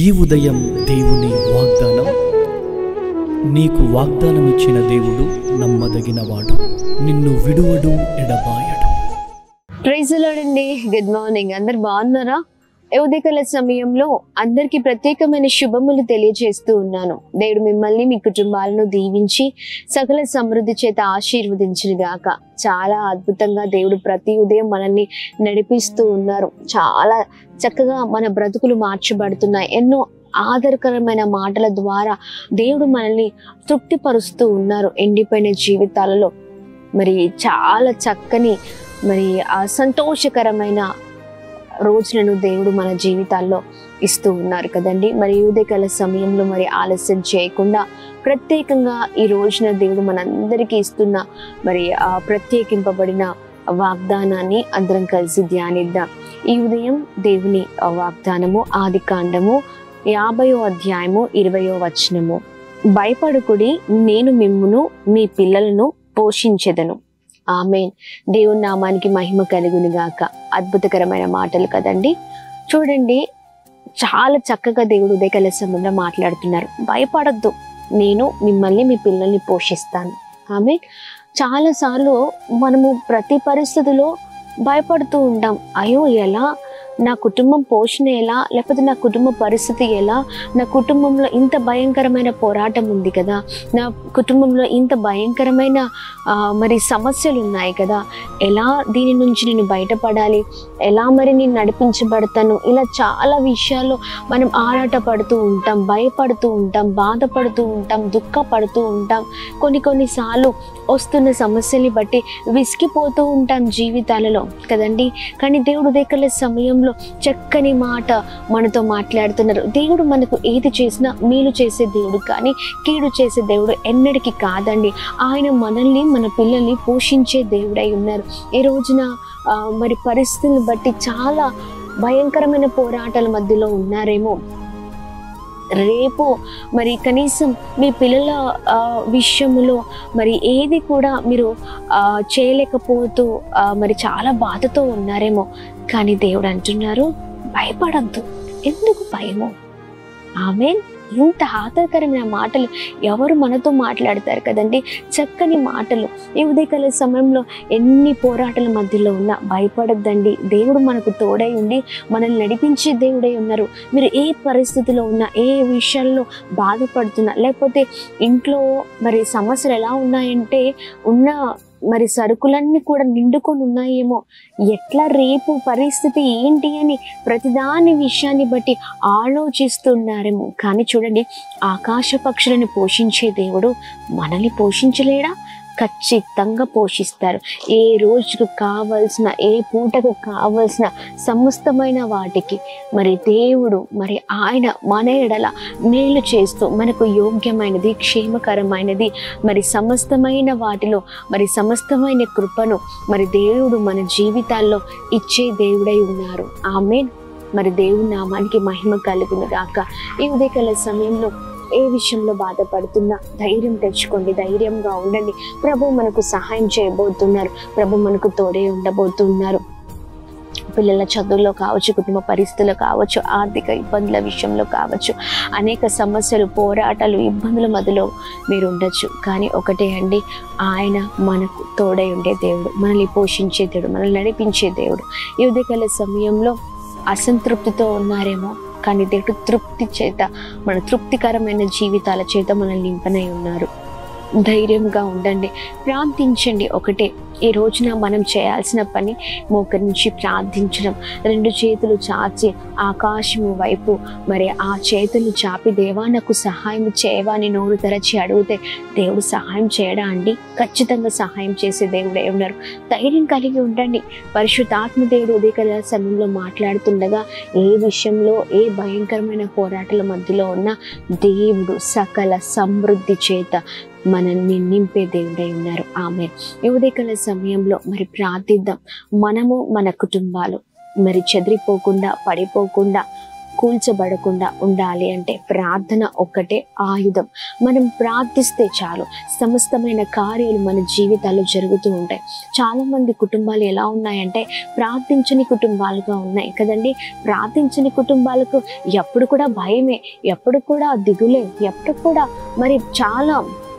ఈ ఉదయం దేవుని వాగ్దానం నీకు వాగ్దానం ఇచ్చిన దేవుడు నమ్మదగినవాడు నిన్ను విడువడు ఎడబాయడు ప్రైజ్ అండి గుడ్ మార్నింగ్ అందరు బాగున్నారా ఈ ఉదయకాల సమయంలో అందరికి ప్రత్యేకమైన శుభములు తెలియజేస్తూ ఉన్నాను దేవుడు మిమ్మల్ని మీ కుటుంబాలను దీవించి సకల సమృద్ధి చేత ఆశీర్వదించిన గాక చాలా అద్భుతంగా దేవుడు ప్రతి ఉదయం మనల్ని నడిపిస్తూ ఉన్నారు చాలా చక్కగా మన బ్రతుకులు మార్చబడుతున్నాయి ఎన్నో ఆదరకరమైన మాటల ద్వారా దేవుడు మనల్ని తృప్తిపరుస్తూ ఉన్నారు ఎండిపోయిన జీవితాలలో మరి చాలా చక్కని మరి ఆ సంతోషకరమైన రోజులను దేవుడు మన జీవితాల్లో ఇస్తూ ఉన్నారు కదండి మరి ఉదయకాల సమయంలో మరి ఆలస్యం చేయకుండా ప్రత్యేకంగా ఈ రోజున దేవుడు మనందరికీ ఇస్తున్న మరి ఆ ప్రత్యేకింపబడిన వాగ్దానాన్ని అందరం కలిసి ధ్యానిద్దాం ఈ ఉదయం దేవుని ఆ వాగ్దానము ఆది కాండము యాభయో అధ్యాయము ఇరవయో వచనము భయపడుకుడి నేను మిమ్మును మీ పిల్లలను పోషించెదను ఆమెన్ దేవుని నామానికి మహిమ కలుగును గాక అద్భుతకరమైన మాటలు కదండి చూడండి చాలా చక్కగా దేవుడు ఉదయకాల సమయంలో మాట్లాడుతున్నారు భయపడద్దు నేను మిమ్మల్ని మీ పిల్లల్ని పోషిస్తాను ఆమె చాలాసార్లు మనము ప్రతి పరిస్థితిలో భయపడుతూ ఉంటాం అయ్యో ఎలా నా కుటుంబం పోషణ ఎలా లేకపోతే నా కుటుంబ పరిస్థితి ఎలా నా కుటుంబంలో ఇంత భయంకరమైన పోరాటం ఉంది కదా నా కుటుంబంలో ఇంత భయంకరమైన ఆ, మరి సమస్యలు ఉన్నాయి కదా ఎలా దీని నుంచి నేను బయటపడాలి ఎలా మరి నేను నడిపించబడతాను ఇలా చాలా విషయాల్లో మనం ఆరాటపడుతూ ఉంటాం భయపడుతూ ఉంటాం బాధపడుతూ ఉంటాం దుఃఖపడుతూ ఉంటాం కొన్ని కొన్నిసార్లు వస్తున్న సమస్యల్ని బట్టి విసిగిపోతూ ఉంటాం జీవితాలలో కదండి కానీ దేవుడు దగ్గర సమయంలో చక్కని మాట మనతో మాట్లాడుతున్నారు దేవుడు మనకు ఏది చేసినా మేలు చేసే దేవుడు కానీ కీడు చేసే దేవుడు ఎన్నటికీ కాదండి ఆయన మనల్ని మన పిల్లల్ని పోషించే దేవుడై ఉన్నారు ఈ రోజున ఆ, మరి పరిస్థితులను బట్టి చాలా భయంకరమైన పోరాటాల మధ్యలో ఉన్నారేమో రేపు మరి కనీసం మీ పిల్లల ఆ, విషయంలో మరి ఏది కూడా మీరు ఆ, చేయలేకపోతూ ఆ, మరి చాలా బాధతో ఉన్నారేమో కానీ దేవుడు అంటున్నారు భయపడద్దు ఎందుకు భయము ఆమె ఇంత ఆతరకరమైన మాటలు ఎవరు మనతో మాట్లాడతారు కదండి చక్కని మాటలు ఈ ఉదయకాల సమయంలో ఎన్ని పోరాటాల మధ్యలో ఉన్నా భయపడద్దండి దేవుడు మనకు తోడై ఉండి మనల్ని నడిపించే దేవుడై ఉన్నారు మీరు ఏ పరిస్థితిలో ఉన్నా ఏ విషయాల్లో బాధపడుతున్నా లేకపోతే ఇంట్లో మరి సమస్యలు ఎలా ఉన్నాయంటే ఉన్న మరి సరుకులన్నీ కూడా నిండుకొని ఉన్నాయేమో ఎట్లా రేపు పరిస్థితి ఏంటి అని ప్రతిదాని విషయాన్ని బట్టి ఆలోచిస్తున్నారేమో కానీ చూడండి ఆకాశ పక్షులను పోషించే దేవుడు మనల్ని పోషించలేడా ఖచ్చితంగా పోషిస్తారు ఏ రోజుకు కావలసిన ఏ పూటకు కావలసిన సమస్తమైన వాటికి మరి దేవుడు మరి ఆయన మన ఎడల మేలు చేస్తూ మనకు యోగ్యమైనది క్షేమకరమైనది మరి సమస్తమైన వాటిలో మరి సమస్తమైన కృపను మరి దేవుడు మన జీవితాల్లో ఇచ్చే దేవుడై ఉన్నారు ఆమె మరి దేవుని నామానికి మహిమ కలుగును గాక ఈ ఉదయకాల సమయంలో ఏ విషయంలో బాధపడుతున్నా ధైర్యం తెచ్చుకోండి ధైర్యంగా ఉండండి ప్రభు మనకు సహాయం చేయబోతున్నారు ప్రభు మనకు తోడే ఉండబోతున్నారు పిల్లల చదువుల్లో కావచ్చు కుటుంబ పరిస్థితుల్లో కావచ్చు ఆర్థిక ఇబ్బందుల విషయంలో కావచ్చు అనేక సమస్యలు పోరాటాలు ఇబ్బందుల మధ్యలో మీరు ఉండొచ్చు కానీ ఒకటే అండి ఆయన మనకు తోడై ఉండే దేవుడు మనల్ని పోషించే దేవుడు మనల్ని నడిపించే దేవుడు ఈ ఉదయకాల సమయంలో అసంతృప్తితో ఉన్నారేమో కానీ దేవుడు తృప్తి చేత మన తృప్తికరమైన జీవితాల చేత మనల్ని నింపనై ఉన్నారు ధైర్యంగా ఉండండి ప్రార్థించండి ఒకటే ఈ రోజున మనం చేయాల్సిన పని మోకరించి ప్రార్థించడం రెండు చేతులు చాచి ఆకాశము వైపు మరి ఆ చేతులు చాపి దేవా నాకు సహాయం చేయవా అని నోరు తెరచి అడిగితే దేవుడు సహాయం చేయడా అండి ఖచ్చితంగా సహాయం చేసే దేవుడే ఉన్నారు ధైర్యం కలిగి ఉండండి పరిశుద్ధాత్మ దేవుడు ఉదయకాల సమయంలో మాట్లాడుతుండగా ఏ విషయంలో ఏ భయంకరమైన పోరాటాల మధ్యలో ఉన్న దేవుడు సకల సమృద్ధి చేత మనల్ని నింపే దేవుడై ఉన్నారు ఆమె ఈ ఉదయకాల సమయంలో మరి ప్రార్థిద్దాం మనము మన కుటుంబాలు మరి చెదిరిపోకుండా పడిపోకుండా కూల్చబడకుండా ఉండాలి అంటే ప్రార్థన ఒక్కటే ఆయుధం మనం ప్రార్థిస్తే చాలు సమస్తమైన కార్యాలు మన జీవితాల్లో జరుగుతూ ఉంటాయి చాలా మంది కుటుంబాలు ఎలా ఉన్నాయంటే ప్రార్థించని కుటుంబాలుగా ఉన్నాయి కదండి ప్రార్థించని కుటుంబాలకు ఎప్పుడు కూడా భయమే ఎప్పుడు కూడా దిగులే ఎప్పుడు కూడా మరి చాలా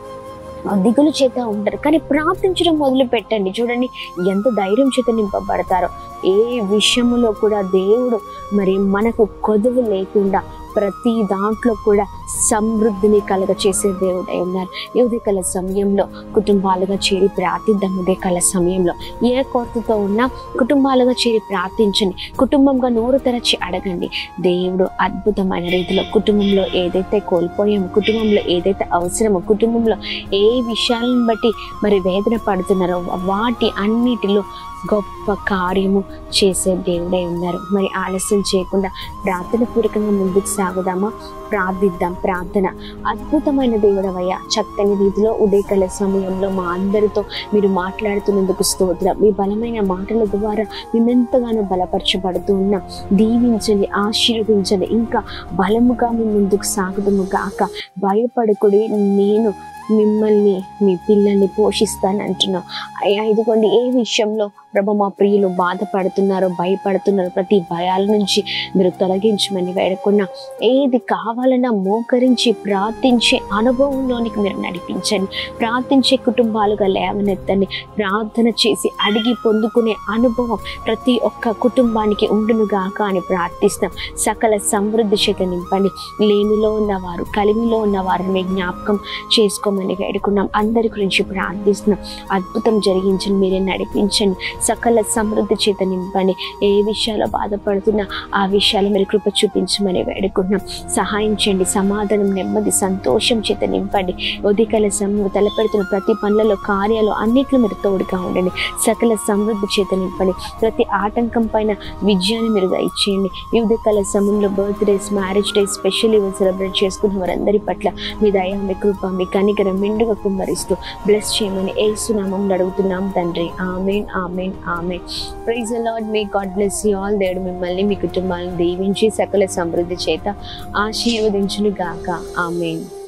దిగులు చేత ఉంటారు కానీ ప్రార్థించడం మొదలు పెట్టండి చూడండి ఎంత ధైర్యం చేత నింపబడతారో ఏ విషయములో కూడా దేవుడు మరి మనకు కొదువు లేకుండా ప్రతి దాంట్లో కూడా సమృద్ధిని కలగ చేసే దేవుడై ఉన్నారు ఈ ఉదయకాల సమయంలో కుటుంబాలుగా చేరి ప్రార్థిద్దాం ఉదయకాల సమయంలో ఏ కొరతతో ఉన్నా కుటుంబాలుగా చేరి ప్రార్థించండి కుటుంబంగా నోరు తెరచి అడగండి దేవుడు అద్భుతమైన రీతిలో కుటుంబంలో ఏదైతే కోల్పోయామో కుటుంబంలో ఏదైతే అవసరమో కుటుంబంలో ఏ విషయాలను బట్టి మరి వేదన పడుతున్నారో వాటి అన్నిటిలో గొప్ప కార్యము చేసే దేవుడై ఉన్నారు మరి ఆలస్యం చేయకుండా ప్రార్థన పూర్వకంగా ముందుకు సాగుదామా ప్రార్థిద్దాం ప్రార్థన అద్భుతమైన దేవుడవయ్యా చక్కని రీతిలో ఉదయకాల సమయంలో మా అందరితో మీరు మాట్లాడుతున్నందుకు స్తోత్రం మీ బలమైన మాటల ద్వారా మేమెంతగానో బలపరచబడుతూ ఉన్నాం దీవించండి ఆశీర్వదించండి ఇంకా బలముగా మేము ముందుకు సాగుదము గాక భయపడకుడి నేను మిమ్మల్ని మీ పిల్లల్ని పోషిస్తాను అంటున్నాం అయ్యా ఇదిగోండి ఏ విషయంలో ప్రభ మా ప్రియులు బాధపడుతున్నారో భయపడుతున్నారో ప్రతి భయాల నుంచి మీరు తొలగించమని వేడుకున్నా ఏది కావాలన్నా మోకరించి ప్రార్థించే అనుభవంలోనికి మీరు నడిపించండి ప్రార్థించే కుటుంబాలుగా లేవనెత్తండి ప్రార్థన చేసి అడిగి పొందుకునే అనుభవం ప్రతి ఒక్క కుటుంబానికి ఉండునుగాక అని ప్రార్థిస్తాం సకల సమృద్ధి చేత నింపండి లేమిలో ఉన్నవారు కలిమిలో ఉన్నవారిని మీ జ్ఞాపకం చేసుకోమని వేడుకున్నాం అందరి గురించి ప్రార్థిస్తున్నాం అద్భుతం జరిగించండి మీరే నడిపించండి సకల సమృద్ధి చేత నింపండి ఏ విషయాల్లో బాధపడుతున్నా ఆ విషయాలు మీరు కృప చూపించమని వేడుకుంటున్నాం సహాయం చేయండి సమాధానం నెమ్మది సంతోషం చేత నింపండి ఉదయకాల సమయం తలపెడుతున్న ప్రతి పనులలో కార్యాలు అన్నిట్లో మీరు తోడుగా ఉండండి సకల సమృద్ధి చేత నింపండి ప్రతి ఆటంకం పైన విజయాన్ని మీరు దయచేయండి ఈ ఉదయకాల సమయంలో birthdays marriage days special event celebrate చేసుకున్న వారందరి పట్ల మీ దయ మీ కృప మీ కనికరం మెండుగా కుమ్మరిస్తూ బ్లెస్ చేయమని ఏసునామం అడుగుతున్నాం తండ్రి amen amen amen praise Lord మీ గాడ్ బ్లెస్ యూ ఆల్ దేవుడు మిమ్మల్ని మీ కుటుంబాలను దీవించి సకల సమృద్ధి చేత ఆశీర్వదించును గాక ఆమెన్